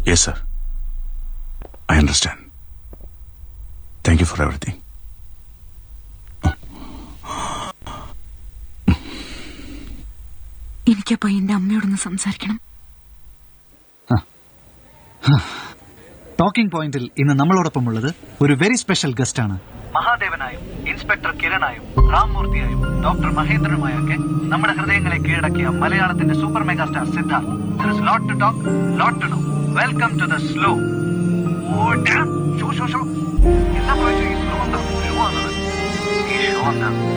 yes sir I understand thank you for everything എനിക്കപ്പോ എന്റെ അമ്മയോടൊന്ന് സംസാരിക്കണം ടോക്കിംഗ് പോയിന്റിൽ ഇന്ന് നമ്മളോടൊപ്പം ഉള്ളത് ഒരു വെരി സ്പെഷ്യൽ ഗസ്റ്റ് ആണ് മഹാദേവനായും ഇൻസ്പെക്ടർ കിരണായും റാംമൂർത്തിയായും ഡോക്ടർ മഹേന്ദ്രനുമായൊക്കെ നമ്മുടെ ഹൃദയങ്ങളെ കീഴടക്കിയ മലയാളത്തിന്റെ super mega star Siddharth lot to talk lot to know welcome to the slow show show show എന്താ ഈ സ്ലോ എന്താ ഷോ ഈ ഷോ എന്താ